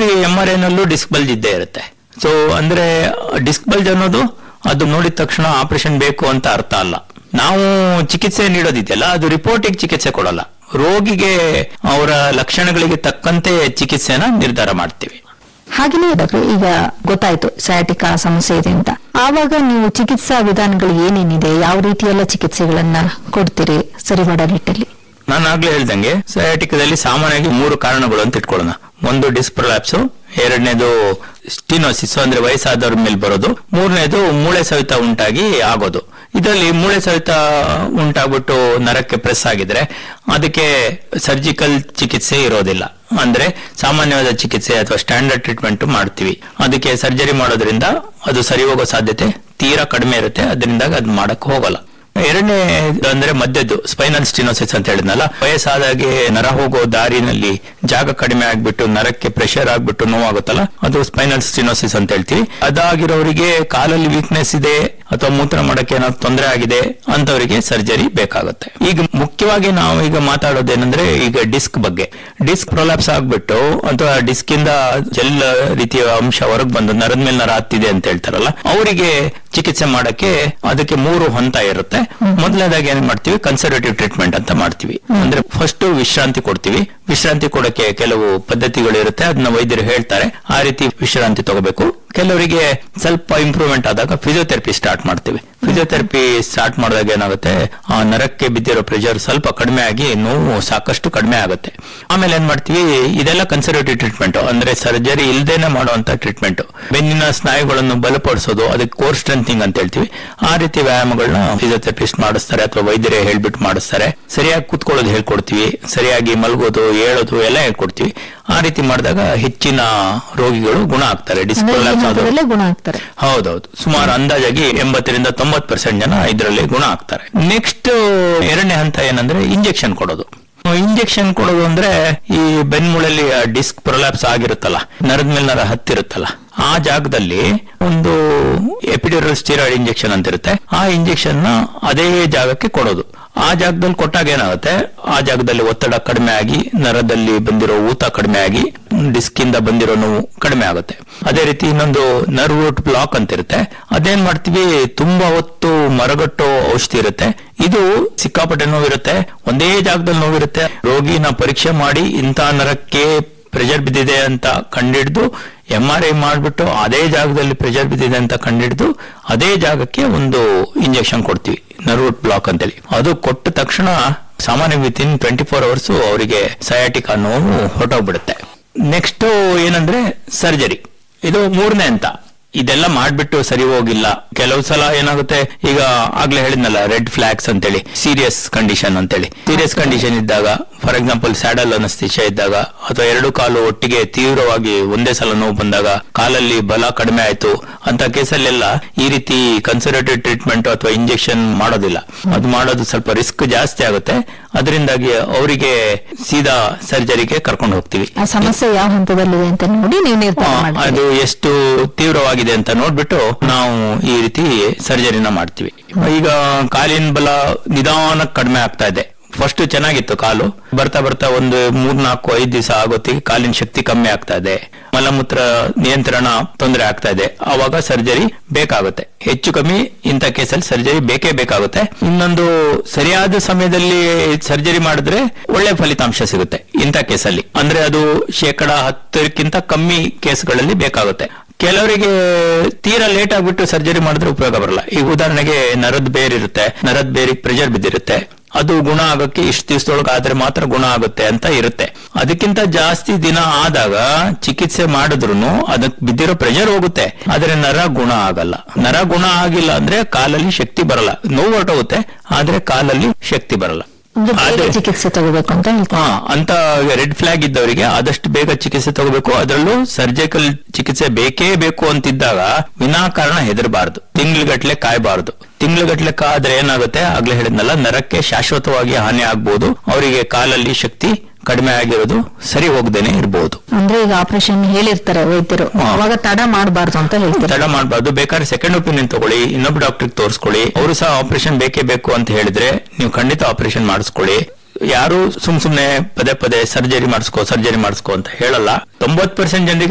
ಕೆಲವರಿಗೆ M R ಐನಲ್ಲೂ disc bulge ಇದ್ದೇ ಇರುತ್ತೆ ಸೊ ಅಂದ್ರೆ ಡಿಸ್ಕ್ ಬಲ್ಜ್ ಅನ್ನೋದು ಅದು ನೋಡಿದ ತಕ್ಷಣ ಆಪರೇಷನ್ ಬೇಕು ಅಂತ ಅರ್ಥ ಅಲ್ಲ ನಾವು ಚಿಕಿತ್ಸೆ ನೀಡೋದಿದೆಯಲ್ಲ ಅದು ರಿಪೋರ್ಟಿಗೆ ಚಿಕಿತ್ಸೆ ಕೊಡಲ್ಲ ರೋಗಿಗೆ ಅವರ ಲಕ್ಷಣಗಳಿಗೆ ತಕ್ಕಂತೆ ಚಿಕಿತ್ಸೆನ ನಿರ್ಧಾರ ಮಾಡ್ತೀವಿ ಹಾಗೇನೇ ಡಾಕ್ಟರ್ ಈಗ ಗೊತ್ತಾಯ್ತು ಸಯಾಟಿಕಾ ಸಮಸ್ಯೆ ಇದೆ ಅಂತ ಆವಾಗ ನೀವು ಚಿಕಿತ್ಸಾ ವಿಧಾನಗಳು ಏನೇನಿದೆ ಯಾವ ರೀತಿಯೆಲ್ಲ ಚಿಕಿತ್ಸೆಗಳನ್ನ ಕೊಡ್ತೀರಿ ಸರಿ ಮಾಡೋ ನಿಟ್ಟಲ್ಲಿ ನಾನು ಆಗ್ಲೇ ಹೇಳ್ದಂಗೆ ಸಯಾಟಿಕದಲ್ಲಿ ಸಾಮಾನ್ಯವಾಗಿ ಮೂರು ಕಾರಣಗಳು ಅಂತ ಇಟ್ಕೊಳ್ಳೋಣ ಒಂದು ಡಿಸ್ಪ್ರೊಲಾಪ್ಸು ಎರಡನೇದು ಸ್ಟಿನೋಸಿಸ್ ಅಂದ್ರೆ ವಯಸ್ಸಾದವ್ರ ಮೇಲೆ ಬರೋದು ಮೂರನೇದು ಮೂಳೆ ಸವಿತ ಉಂಟಾಗಿ ಆಗೋದು ಇದರಲ್ಲಿ ಮೂಳೆ ಸವಿತ ಉಂಟಾಗ್ಬಿಟ್ಟು ನರಕ್ಕೆ ಪ್ರೆಸ್ ಆಗಿದ್ರೆ ಅದಕ್ಕೆ ಸರ್ಜಿಕಲ್ ಚಿಕಿತ್ಸೆ ಇರೋದಿಲ್ಲ ಅಂದ್ರೆ ಸಾಮಾನ್ಯವಾದ ಚಿಕಿತ್ಸೆ ಅಥವಾ ಸ್ಟ್ಯಾಂಡರ್ಡ್ ಟ್ರೀಟ್ಮೆಂಟ್ ಮಾಡ್ತೀವಿ ಅದಕ್ಕೆ ಸರ್ಜರಿ ಮಾಡೋದ್ರಿಂದ ಅದು ಸರಿ ಹೋಗೋ ಸಾಧ್ಯತೆ ತೀರಾ ಕಡಿಮೆ ಇರುತ್ತೆ ಅದರಿಂದ ಅದು ಮಾಡಕ್ ಹೋಗಲ್ಲ ಎರಡನೇ ಅಂದ್ರೆ ಮಧ್ಯದ್ದು ಸ್ಪೈನಲ್ ಸ್ಟಿನೋಸಿಸ್ ಅಂತ ಹೇಳಿದ್ನಲ್ಲ ವಯಸ್ಸಾದಾಗೆ ನರ ಹೋಗೋ ದಾರಿನಲ್ಲಿ ಜಾಗ ಕಡಿಮೆ ಆಗ್ಬಿಟ್ಟು ನರಕ್ಕೆ ಪ್ರೆಷರ್ ಆಗ್ಬಿಟ್ಟು ನೋವಾಗುತ್ತಲ್ಲ ಅದು ಸ್ಪೈನಲ್ ಸ್ಟಿನೋಸಿಸ್ ಅಂತ ಹೇಳ್ತೀವಿ ಅದಾಗಿರೋರಿಗೆ ಕಾಲಲ್ಲಿ ವೀಕ್ನೆಸ್ ಇದೆ ಅಥವಾ ಮೂತ್ರ ಮಾಡಕ್ಕೆ ಏನಾದ್ರು ತೊಂದರೆ ಆಗಿದೆ ಅಂತವರಿಗೆ ಸರ್ಜರಿ ಬೇಕಾಗುತ್ತೆ ಈಗ ಮುಖ್ಯವಾಗಿ ನಾವು ಈಗ ಮಾತಾಡೋದೇನಂದ್ರೆ ಈಗ ಡಿಸ್ಕ್ ಬಗ್ಗೆ ಡಿಸ್ಕ್ ಪ್ರೊಲಾಪ್ಸ್ ಆಗ್ಬಿಟ್ಟು ಅಥವಾ ಡಿಸ್ಕ್ ಇಂದ ಜೆಲ್ ರೀತಿಯ ಅಂಶ ಹೊರಗೆ ಬಂದು ನರದ ಮೇಲೆ ನರ ಹತ್ತಿದೆ ಅಂತ ಹೇಳ್ತಾರಲ್ಲ ಅವರಿಗೆ ಚಿಕಿತ್ಸೆ ಮಾಡಕ್ಕೆ ಅದಕ್ಕೆ ಮೂರು ಹಂತ ಇರುತ್ತೆ ಮೊದಲನೇದಾಗಿ ಏನ್ ಮಾಡ್ತೀವಿ ಕನ್ಸರ್ವೇಟಿವ್ ಟ್ರೀಟ್ಮೆಂಟ್ ಅಂತ ಮಾಡ್ತೀವಿ ಅಂದ್ರೆ ಫಸ್ಟ್ ವಿಶ್ರಾಂತಿ ಕೊಡ್ತೀವಿ ವಿಶ್ರಾಂತಿ ಕೊಡಕ್ಕೆ ಕೆಲವು ಪದ್ಧತಿಗಳು ಇರುತ್ತೆ ಅದನ್ನ ವೈದ್ಯರು ಹೇಳ್ತಾರೆ ಆ ರೀತಿ ವಿಶ್ರಾಂತಿ ತಗೋಬೇಕು ಕೆಲವರಿಗೆ ಸ್ವಲ್ಪ ಇಂಪ್ರೂವ್ಮೆಂಟ್ ಆದಾಗ ಫಿಸಿಯೋಥೆರಪಿ ಸ್ಟಾರ್ಟ್ ಮಾಡ್ತೀವಿ ಫಿಸಿಯೋಥೆರಪಿ ಸ್ಟಾರ್ಟ್ ಮಾಡಿದಾಗ ಏನಾಗುತ್ತೆ ಆ ನರಕ್ಕೆ ಬಿದ್ದಿರೋ ಪ್ರೆಷರ್ ಸ್ವಲ್ಪ ಕಡಿಮೆ ಆಗಿ ನೋವು ಸಾಕಷ್ಟು ಕಡಿಮೆ ಆಗುತ್ತೆ ಆಮೇಲೆ ಏನ್ ಮಾಡ್ತೀವಿ ಇದೆಲ್ಲ ಕನ್ಸರ್ವೇಟಿವ್ ಟ್ರೀಟ್ಮೆಂಟ್ ಅಂದ್ರೆ ಸರ್ಜರಿ ಇಲ್ದೇನೆ ಮಾಡುವಂತ ಟ್ರೀಟ್ಮೆಂಟ್ ಬೆನ್ನಿನ ಸ್ನಾಯುಗಳನ್ನು ಬಲಪಡಿಸೋದು ಅದಕ್ಕೆ ಕೋರ್ ಸ್ಟ್ರೆಂಥಿಂಗ್ ಅಂತ ಹೇಳ್ತೀವಿ ಆ ರೀತಿ ವ್ಯಾಯಾಮಗಳನ್ನ ಫಿಸಿಯೋಥೆರಪಿಸ್ಟ್ ಮಾಡಿಸ್ತಾರೆ ಅಥವಾ ವೈದ್ಯರೇ ಹೇಳ್ಬಿಟ್ಟು ಮಾಡಿಸ್ತಾರೆ ಸರಿಯಾಗಿ ಕೂತ್ಕೊಳ್ಳೋದು ಹೇಳ್ಕೊಡ್ತೀವಿ ಸರಿಯಾಗಿ ಮಲಗೋದು ಏಳೋದು ಎಲ್ಲ ಹೇಳ್ಕೊಡ್ತೀವಿ ಆ ರೀತಿ ಮಾಡಿದಾಗ ಹೆಚ್ಚಿನ ರೋಗಿಗಳು ಗುಣ ಆಗ್ತಾರೆ ಅಂದ್ರೆ ಈ ಡಿಸ್ಪ್ರೊಲಾಪ್ಸ್ ಆದವರು ಹಂತದಲ್ಲೇ ಗುಣ ಆಗ್ತಾರೆ ಹೌದೌದು ಸುಮಾರು ಅಂದಾಜಾಗಿ ಎಂಬತ್ತರಿಂದ ತೊಂಬತ್ ಪರ್ಸೆಂಟ್ ಜನ ಇದರಲ್ಲಿ ಗುಣ ಆಗ್ತಾರೆ ನೆಕ್ಸ್ಟ್ ಎರಡನೇ ಹಂತ ಏನಂದ್ರೆ ಇಂಜೆಕ್ಷನ್ ಕೊಡೋದು ಇಂಜೆಕ್ಷನ್ ಕೊಡೋದು ಅಂದ್ರೆ ಈ ಬೆನ್ಮೂಳಲ್ಲಿ ಡಿಸ್ಕ್ ಪ್ರೊಲಾಪ್ಸ್ ಆಗಿರುತ್ತಲ್ಲ ನರದ ಮೇಲೆ ನರ ಹತ್ತಿರುತ್ತಲ್ಲ ಆ ಜಾಗದಲ್ಲಿ ಒಂದು ಎಪಿಡ್ಯೂರಲ್ ಸ್ಟಿರಾಯ್ಡ್ ಇಂಜೆಕ್ಷನ್ ಅಂತ ಇರುತ್ತೆ ಆ ಇಂಜೆಕ್ಷನ್ ನ ಅದೇ ಜಾಗಕ್ಕೆ ಕೊಡೋದು ಆ ಜಾಗದಲ್ಲಿ ಕೊಟ್ಟಾಗ ಏನಾಗುತ್ತೆ ಆ ಜಾಗದಲ್ಲಿ ಒತ್ತಡ ಕಡಿಮೆ ಆಗಿ ನರದಲ್ಲಿ ಬಂದಿರೋ ಊತ ಕಡಿಮೆ ಆಗಿ ಡಿಸ್ಕ್ ಇಂದ ಬಂದಿರೋ ನೋವು ಕಡಿಮೆ ಆಗುತ್ತೆ ಅದೇ ರೀತಿ ಇನ್ನೊಂದು ನರ್ವ್ ರೂಟ್ ಬ್ಲಾಕ್ ಅಂತ ಇರುತ್ತೆ ಅದೇನ್ ಮಾಡ್ತೀವಿ ತುಂಬಾ ಹೊತ್ತು ಮರಗಟ್ಟೋ ಔಷಧಿ ಇರುತ್ತೆ ಇದು ಸಿಕ್ಕಾಪಟ್ಟೆ ನೋವಿರುತ್ತೆ ಒಂದೇ ಜಾಗದಲ್ಲಿ ನೋವಿರುತ್ತೆ ರೋಗಿನ ಪರೀಕ್ಷೆ ಮಾಡಿ ಇಂಥ ನರಕ್ಕೆ ಪ್ರೆಷರ್ ಬಿದ್ದಿದೆ ಅಂತ ಕಂಡಿಡ್ದು ಎಂ ಆರ್ ಐ ಮಾಡಿಬಿಟ್ಟು ಅದೇ ಜಾಗದಲ್ಲಿ ಪ್ರೆಷರ್ ಬಿದ್ದಿದೆ ಅಂತ ಕಂಡಿಡ್ದು ಅದೇ ಜಾಗಕ್ಕೆ ಒಂದು ಇಂಜೆಕ್ಷನ್ ಕೊಡ್ತೀವಿ ನರ್ವ್ ಬ್ಲಾಕ್ ಅಂತೇಳಿ ಅದು ಕೊಟ್ಟ ತಕ್ಷಣ ಸಾಮಾನ್ಯ within twenty four hours ಅವರಿಗೆ ಸಯಾಟಿಕಾ ನೋವು ಹೊರಟೋಗ್ಬಿಡುತ್ತೆ ನೆಕ್ಸ್ಟ್ ಏನಂದ್ರೆ ಸರ್ಜರಿ ಇದು ಮೂರನೇ ಅಂತ ಇದೆಲ್ಲ ಮಾಡ್ಬಿಟ್ಟು ಸರಿ ಹೋಗಿಲ್ಲ ಕೆಲವು ಸಲ ಏನಾಗುತ್ತೆ ಈಗ ಆಗ್ಲೇ ಹೇಳಿದ್ನಲ್ಲ ರೆಡ್ ಫ್ಲಾಗ್ಸ್ ಅಂತೇಳಿ ಸೀರಿಯಸ್ ಕಂಡೀಷನ್ ಅಂತೇಳಿ ಸೀರಿಯಸ್ ಕಂಡೀಷನ್ ಇದ್ದಾಗ ಫಾರ್ ಎಕ್ಸಾಂಪಲ್ ಸ್ಯಾಡಲ್ ಅನಸ್ತಿಷ ಇದ್ದಾಗ ಅಥವಾ ಎರಡು ಕಾಲು ಒಟ್ಟಿಗೆ ತೀವ್ರವಾಗಿ ಒಂದೇ ಸಲ ನೋವು ಬಂದಾಗ ಕಾಲಲ್ಲಿ ಬಲ ಕಡಿಮೆ ಆಯ್ತು ಅಂತ ಕೇಸಲ್ಲೆಲ್ಲ ಈ ರೀತಿ ಕನ್ಸರ್ವೇಟಿವ್ ಟ್ರೀಟ್ಮೆಂಟ್ ಅಥವಾ ಇಂಜೆಕ್ಷನ್ ಮಾಡೋದಿಲ್ಲ ಅದು ಮಾಡೋದು ಸ್ವಲ್ಪ ರಿಸ್ಕ್ ಜಾಸ್ತಿ ಆಗುತ್ತೆ ಅದರಿಂದಾಗಿ ಅವರಿಗೆ ಸೀದಾ ಸರ್ಜರಿಗೆ ಕರ್ಕೊಂಡು ಹೋಗ್ತೀವಿ ಆ ಸಮಸ್ಯೆ ಯಾವ ಹಂತದಲ್ಲಿದೆ ಅಂತ ನೋಡಿ ನೀವು ನಿರ್ಧಾರ ಆ, ಮಾಡ್ತೀರಿ ಅದು ಎಷ್ಟು ತೀವ್ರವಾಗಿದೆ ಅಂತ ನೋಡ್ಬಿಟ್ಟು ನಾವು ಈ ರೀತಿ ಸರ್ಜರಿನ ಮಾಡ್ತೀವಿ ಈಗ ಕಾಲಿನ ಬಲ ನಿಧಾನಕ್ಕೆ ಕಡಿಮೆ ಆಗ್ತಾ ಇದೆ ಫಸ್ಟ್ ಚೆನ್ನಾಗಿತ್ತು ಕಾಲು ಬರ್ತಾ ಬರ್ತಾ ಒಂದು ಮೂರ್ನಾಲ್ಕು ಐದು ದಿವಸ ಆಗೋತ್ತಿಗೆ ಕಾಲಿನ ಶಕ್ತಿ ಕಮ್ಮಿ ಆಗ್ತಾ ಇದೆ ಮಲಮೂತ್ರ ನಿಯಂತ್ರಣ ತೊಂದರೆ ಆಗ್ತಾ ಇದೆ ಅವಾಗ ಸರ್ಜರಿ ಬೇಕಾಗುತ್ತೆ ಹೆಚ್ಚು ಕಮ್ಮಿ ಇಂಥ ಕೇಸಲ್ಲಿ ಸರ್ಜರಿ ಬೇಕೇ ಬೇಕಾಗುತ್ತೆ ಇನ್ನೊಂದು ಸರಿಯಾದ ಸಮಯದಲ್ಲಿ ಸರ್ಜರಿ ಮಾಡಿದ್ರೆ ಒಳ್ಳೆ ಫಲಿತಾಂಶ ಸಿಗುತ್ತೆ ಇಂಥ ಕೇಸಲ್ಲಿ ಅಂದ್ರೆ ಅದು ಶೇಕಡ ಹತ್ತಕ್ಕಿಂತ ಕಮ್ಮಿ ಕೇಸ್ಗಳಲ್ಲಿ ಬೇಕಾಗುತ್ತೆ ಕೆಲವರಿಗೆ ತೀರಾ ಲೇಟ್ ಆಗ್ಬಿಟ್ಟು ಸರ್ಜರಿ ಮಾಡಿದ್ರೆ ಉಪಯೋಗ ಬರಲ್ಲ ಈಗ ಉದಾಹರಣೆಗೆ ನರದ ಬೇರ್ ಇರುತ್ತೆ ನರದ ಬೇರಿಗೆ ಪ್ರೆಷರ್ ಬಿದ್ದಿರುತ್ತೆ ಅದು ಗುಣ ಆಗಕ್ಕೆ ಇಷ್ಟು ದಿವಸದೊಳಗೆ ಆದ್ರೆ ಮಾತ್ರ ಗುಣ ಆಗುತ್ತೆ ಅಂತ ಇರುತ್ತೆ ಅದಕ್ಕಿಂತ ಜಾಸ್ತಿ ದಿನ ಆದಾಗ ಚಿಕಿತ್ಸೆ ಮಾಡಿದ್ರು ಅದಕ್ಕೆ ಬಿದ್ದಿರೋ ಪ್ರೆಷರ್ ಹೋಗುತ್ತೆ ಆದ್ರೆ ನರ ಗುಣ ಆಗಲ್ಲ ನರ ಗುಣ ಆಗಿಲ್ಲ ಅಂದ್ರೆ ಕಾಲಲ್ಲಿ ಶಕ್ತಿ ಬರಲ್ಲ ನೋವು ಹೊರಟೋಗುತ್ತೆ ಆದ್ರೆ ಕಾಲಲ್ಲಿ ಶಕ್ತಿ ಬರಲ್ಲ ಅಂದ್ರೆ ಬೇಗ ಅದೇ- ಚಿಕಿತ್ಸೆ ತಗೋಬೇಕು ಅಂತ ಹೇಳ್ತಾರೆ ಹಾ ಅಂತ ರೆಡ್ ಫ್ಲಾಗ್ ಇದ್ದವರಿಗೆ ಆದಷ್ಟು ಬೇಗ ಚಿಕಿತ್ಸೆ ತಗೋಬೇಕು ಅದರಲ್ಲೂ ಸರ್ಜಿಕಲ್ ಚಿಕಿತ್ಸೆ ಬೇಕೇ ಬೇಕು ಅಂತಿದ್ದಾಗ ವಿನಾಕಾರಣ ಹೆದರಬಾರದು ತಿಂಗ್ಳುಗಟ್ಲೆ ಕಾಯಬಾರದು ತಿಂಗ್ಳುಗಟ್ಲೆ ಕಾದ್ರೆ ಏನಾಗುತ್ತೆ ಆಗ್ಲೇ ಹೇಳಿದ್ನಲ್ಲ ನರಕ್ಕೆ ಶಾಶ್ವತವಾಗಿ ಹಾನಿ ಆಗ್ಬೋದು ಅವರಿಗೆ ಕಾಲಲ್ಲಿ ಶಕ್ತಿ ಕಡಿಮೆ ಆಗಿರೋದು ಸರಿ ಹೋಗದೇನೆ ಇರಬಹುದು ಅಂದ್ರೆ ಈಗ ಆಪರೇಷನ್ ಹೇಳಿರ್ತಾರೆ ವೈದ್ಯರು ಹಾ. ಅವಾಗ ತಡ ಮಾಡಬಾರ್ದು ಅಂತ ಹೇಳ್ತಾರೆ ತಡ ಮಾಡಬಾರ್ದು ಬೇಕಾದ್ರೆ ಸೆಕೆಂಡ್ ಒಪಿನಿಯನ್ ತಗೊಳ್ಳಿ ಇನ್ನೊಬ್ಬ ಡಾಕ್ಟರ್ ತೋರಿಸ್ಕೊಳ್ಳಿ ಅವರು ಸಹ ಆಪರೇಷನ್ ಬೇಕೇ ಬೇಕು ಅಂತ ಹೇಳಿದ್ರೆ ನೀವು ಖಂಡಿತ ಆಪರೇಷನ್ ಮಾಡಿಸ್ಕೊಳ್ಳಿ ಯಾರು ಸುಮ್ ಸುಮ್ನೆ ಪದೇ ಪದೇ ಸರ್ಜರಿ ಮಾಡಿಸ್ಕೋ ಸರ್ಜರಿ ಮಾಡಿಸ್ಕೋ ಅಂತ ಹೇಳಲ್ಲ ತೊಂಬತ್ ಪರ್ಸೆಂಟ್ ಜನರಿಗೆ